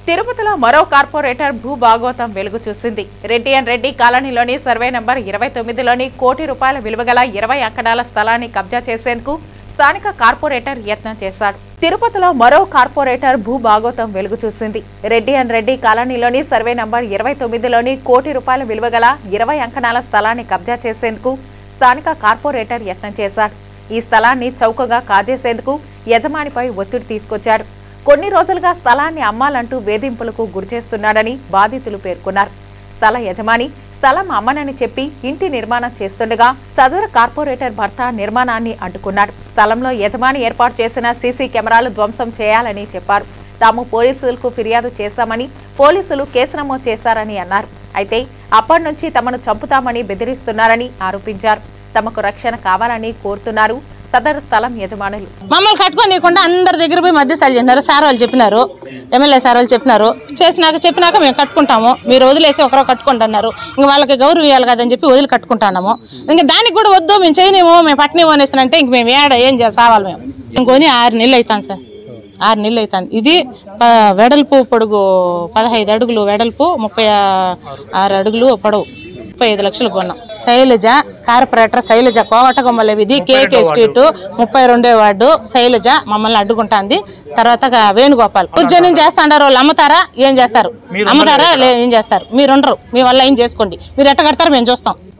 తిరుపతిలో మరో కార్పొరేటర్ భూ భాగవతం వెలుగు చూసింది రెడ్డి అండ్ రెడ్డి కాలనీలోని సర్వే నంబర్ ఇరవై తొమ్మిదిలోని కోటి రూపాయల విలువగల ఇరవై అక్కడాల స్థలాన్ని కబ్జా చేసేందుకు స్థానిక కార్పొరేటర్ యత్నం చేశాడు తిరుపతిలో మరో కార్పొరేటర్ భూ భాగవతం వెలుగు చూసింది రెడ్డి అండ్ రెడ్డి కాలనీలోని సర్వే నంబర్ ఇరవై తొమ్మిదిలోని కోటి రూపాయల విలువగల ఇరవై అంకణాల స్థలాన్ని కబ్జా చేసేందుకు స్థానిక కార్పొరేటర్ యత్నం చేశాడు ఈ స్థలాన్ని చౌకగా కాజేసేందుకు యజమానిపై ఒత్తిడి తీసుకొచ్చాడు కొన్ని రోజులుగా స్థలాన్ని అమ్మాలంటూ వేధింపులకు గురిచేస్తున్నాడని బాధితులు పేర్కొన్నారు స్థల యజమాని స్థలం అమ్మనని చెప్పి ఇంటి నిర్మాణం చేస్తుండగా సదరు కార్పొరేటర్ భర్త నిర్మాణాన్ని అడ్డుకున్నాడు స్థలంలో యజమాని ఏర్పాటు చేసిన సీసీ కెమెరాలు ధ్వంసం చేయాలని చెప్పారు తాము పోలీసులకు ఫిర్యాదు చేశామని పోలీసులు కేసు నమోదు చేశారని అన్నారు అయితే అప్పటి నుంచి తమను చంపుతామని బెదిరిస్తున్నారని ఆరోపించారు తమకు రక్షణ కావాలని కోరుతున్నారు సదరు స్థలం యజమానులు మమ్మల్ని కట్టుకోనీయకుండా అందరి దగ్గర పోయి మధ్య సార్లు చెప్పినారు సార్ వాళ్ళు చెప్పినారు ఎమ్మెల్యే సార్ వాళ్ళు చెప్పినారు చేసినాక చెప్పినాక మేము కట్టుకుంటాము మీరు వదిలేసి ఒకరో కట్టుకుంటా అన్నారు ఇంకా వాళ్ళకి గౌరవం ఇవ్వాలి కదని చెప్పి వదిలి కట్టుకుంటున్నాము ఇంకా దానికి కూడా వద్దు మేము చేయనేమో మేము పట్టనేమో అనేసి అంటే ఇంక మేము ఏడ ఏం చేసావాలి మేము ఇంకొని ఆరు నెలలు అవుతాను సార్ ఆరు నెలలు అవుతుంది ఇది ప- వెడల్పు పొడుగు పదహైదు అడుగులు వెడల్పు ముప్పై ఆరు అడుగులు పొడవు ముప్పై ఐదు లక్షలు కొన్నాం శైలజ కార్పొరేటర్ శైలజ కోవటగొమ్మల వీధి కేకే స్ట్రీట్ ముప్పై రెండో వార్డు శైలజ మమ్మల్ని అడ్డుకుంటాంది తర్వాత గా వేణుగోపాల్ ఉర్జనం చేస్తాండారు వాళ్ళు అమ్ముతారా ఏం చేస్తారు అమ్ముతారా లే ఏం చేస్తారు మీరు ఉండరు మీ వల్ల ఏం చేసుకోండి మీరు ఎట్ట కడతారు మేము చూస్తాం